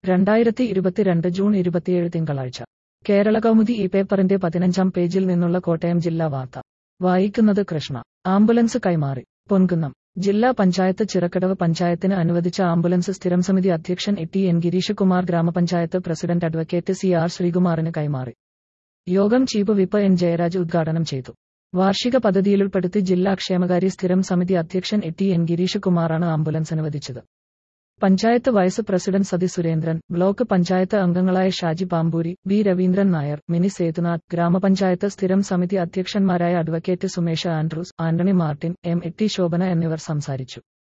രണ്ടായിരത്തി ഇരുപത്തിരണ്ട് ജൂൺ ഇരുപത്തിയേഴ് തിങ്കളാഴ്ച കേരള കൗമുദി ഈ പേപ്പറിന്റെ പതിനഞ്ചാം പേജിൽ നിന്നുള്ള കോട്ടയം ജില്ലാ വാർത്ത വായിക്കുന്നത് കൃഷ്ണ ആംബുലൻസ് കൈമാറി പൊൻകുന്നം ജില്ലാ പഞ്ചായത്ത് ചിറക്കടവ് പഞ്ചായത്തിന് അനുവദിച്ച ആംബുലൻസ് സ്ഥിരം സമിതി അധ്യക്ഷൻ A T N Girish Kumar ഗ്രാമപഞ്ചായത്ത് പ്രസിഡന്റ് അഡ്വക്കേറ്റ് സി ആർ ശ്രീകുമാറിന് കൈമാറി യോഗം ചീഫ് വിപ്പ് എൻ ജയരാജ് ഉദ്ഘാടനം ചെയ്തു വാർഷിക പദ്ധതിയിലുൾപ്പെടുത്തി ജില്ലാ ക്ഷേമകാര്യ സ്ഥിരം സമിതി അധ്യക്ഷൻ എ ടി എൻ ഗിരീഷ് കുമാറാണ് ആംബുലൻസ് അനുവദിച്ചത് panchayat vice president Sathi Surendran block panchayat അംഗങ്ങളായ ഷാജി പാമ്പൂരി ബി രവീന്ദ്രൻ നായർ മിനി സേതുനാഥ് ഗ്രാമപഞ്ചായത്ത് സ്ഥിരം സമിതി അധ്യക്ഷന്മാരായ advocate Sumesh Andrews Antony Martin M A T Shobhana എന്നിവർ സംസാരിച്ചു